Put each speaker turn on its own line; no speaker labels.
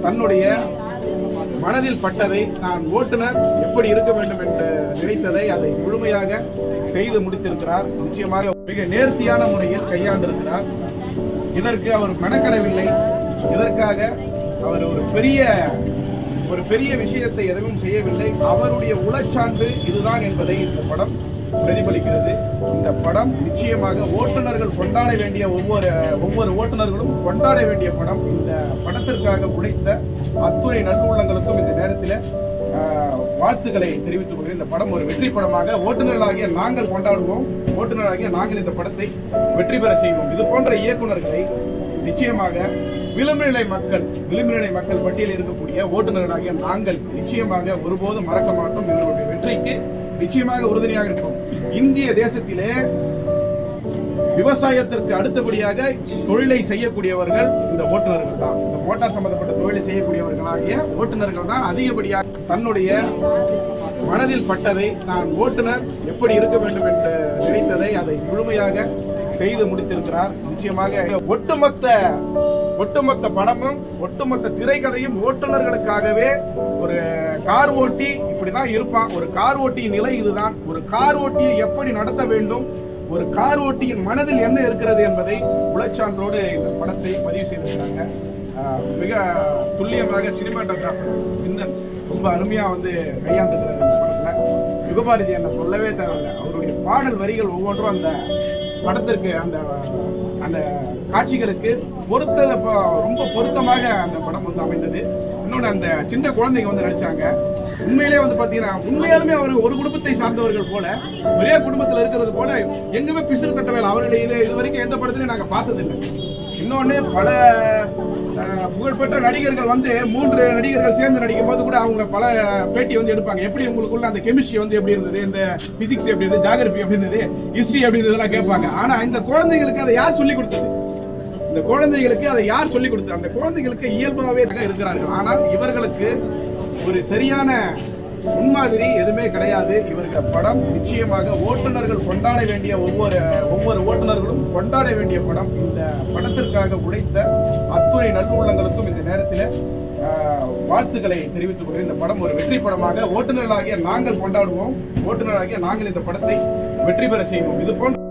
தன்னுடைய மனதில் பட்டதை நான் ஓட்டுநர் எப்படி இருக்க வேண்டும் என்று நினைத்ததை அதை முழுமையாக செய்து முடித்திருக்கிறார் நிச்சயமாக மிக நேர்த்தியான முறையில் கையாண்டிருக்கிறார் இதற்கு அவர் மெனக்கடவில்லை இதற்காக அவர் ஒரு பெரிய ஒரு பெரிய விஷயத்தை எதுவும் செய்யவில்லை அவருடைய உளச்சான்று இதுதான் என்பதை இந்த படம் பிரதிபலிக்கிறது இந்த படம் நிச்சயமாக ஓட்டுநர்கள் கொண்டாட வேண்டிய ஒவ்வொரு ஒவ்வொரு ஓட்டுநர்களும் கொண்டாட வேண்டிய படம் இந்த படத்திற்காக உழைத்த அத்துணை நல்லுள்ளங்களுக்கும் இந்த நேரத்தில் ஆஹ், வாழ்த்துக்களை தெரிவித்துக் கொள்கிறேன் இந்த படம் ஒரு வெற்றி படமாக ஓட்டுநர்களாகிய நாங்கள் கொண்டாடுவோம் ஓட்டுநராகிய நாங்கள் இந்த படத்தை வெற்றி பெற செய்வோம் இது போன்ற இயக்குனர்களை நிச்சயமாக விளிம்பு நிலை மக்கள் விளிம்பு நிலை மக்கள் பட்டியலில் இருக்கக்கூடிய ஓட்டுநர்களாகிய நாங்கள் நிச்சயமாக ஒருபோதும் மறக்க மாட்டோம் இவர்களுடைய வெற்றிக்கு நிச்சயமாக உறுதுணையாக இருப்போம் இந்திய தேசத்திலே விவசாயத்திற்கு அடுத்தபடியாக தொழிலை செய்யக்கூடியவர்கள் இந்த ஓட்டுநர்கள் தான் இந்த மோட்டார் சம்பந்தப்பட்ட தொழிலை செய்யக்கூடியவர்களாகிய ஓட்டுநர்கள் தான் அதிகப்படியாக தன்னுடைய மனதில் பட்டதை நான் ஓட்டுநர் எப்படி இருக்க வேண்டும் என்று நினைத்ததை அதை முழுமையாக செய்து முடித்திருக்கிறார் நிச்சயமாக ஒட்டுமொத்த ஒட்டுமொத்த படமும் ஒட்டுமொத்த திரைக்கதையும் ஓட்டுநர்களுக்காகவே ஒரு கார் ஓட்டி இப்படிதான் இருப்பான் ஒரு கார் ஓட்டியின் நிலை இதுதான் ஒரு கார் ஓட்டியை எப்படி நடத்த வேண்டும் ஒரு கார் ஓட்டியின் மனதில் என்ன இருக்கிறது என்பதை உளச்சான்றோடு இந்த படத்தை பதிவு செய்திருக்கிறாங்க ஆஹ் மிக துல்லியமாக சினிமாட்டோகிராஃபர் பின்னன் ரொம்ப அருமையா வந்து கையாண்டுக்கிறார் இந்த படத்துல யுகபாரதி என்ன சொல்லவே தேவையில்லை அவருடைய பாடல் வரிகள் ஒவ்வொன்றும் அந்த படத்திற்கு அந்த அந்த காட்சிகளுக்கு பொருத்தத ப- ரொம்ப பொருத்தமாக அந்த படம் வந்து அமைந்தது இன்னொன்று அந்த சின்ன குழந்தைங்க வந்து நடிச்சாங்க உண்மையிலே வந்து பாத்தீங்கன்னா உண்மையாலுமே அவர் ஒரு குடும்பத்தை சார்ந்தவர்கள் போல ஒரே குடும்பத்தில் இருக்கிறது போல எங்குமே பிசுறு தட்டவேல அவர்களை இது இது வரைக்கும் எந்த படத்துலையும் நாங்க பார்த்ததில்லை இன்னொன்னு பல அஹ், புகழ்பெற்ற நடிகர்கள் வந்து மூன்று நடிகர்கள் சேர்ந்து நடிக்கும் போது கூட அவங்க பல பேட்டி வந்து எடுப்பாங்க எப்படி உங்களுக்குள்ள அந்த கெமிஸ்ட்ரி வந்து எப்படி இருந்தது இந்த பிசிக்ஸ் எப்படி இருந்தது ஜாகிரபி எப்படி இருந்தது ஹிஸ்டரி எப்படி இருந்ததுலாம் கேட்பாங்க ஆனா இந்த குழந்தைகளுக்கு அதை யார் சொல்லி கொடுத்தது இந்த குழந்தைகளுக்கு அதை யார் சொல்லி கொடுத்தது அந்த குழந்தைகளுக்கு இயல்பாகவே இருக்கிறார்கள் ஆனால் இவர்களுக்கு ஒரு சரியான முன்மாதிரி எதுவுமே கிடையாது இவர்கள் படம் நிச்சயமாக ஓட்டுநர்கள் கொண்டாட வேண்டிய ஒவ்வொரு ஒவ்வொரு ஓட்டுநர்களும் கொண்டாட வேண்டிய படம் இந்த படத்திற்காக உழைத்த அத்துணை நல்லுள்ளங்களுக்கும் இந்த நேரத்தில் ஆஹ், வாழ்த்துக்களை தெரிவித்துக் கொள்கிறேன் இந்த படம் ஒரு வெற்றி படமாக ஓட்டுநர்களாகிய நாங்கள் கொண்டாடுவோம் ஓட்டுநராகிய நாங்கள் இந்த படத்தை வெற்றி பெற செய்வோம் இது போன்ற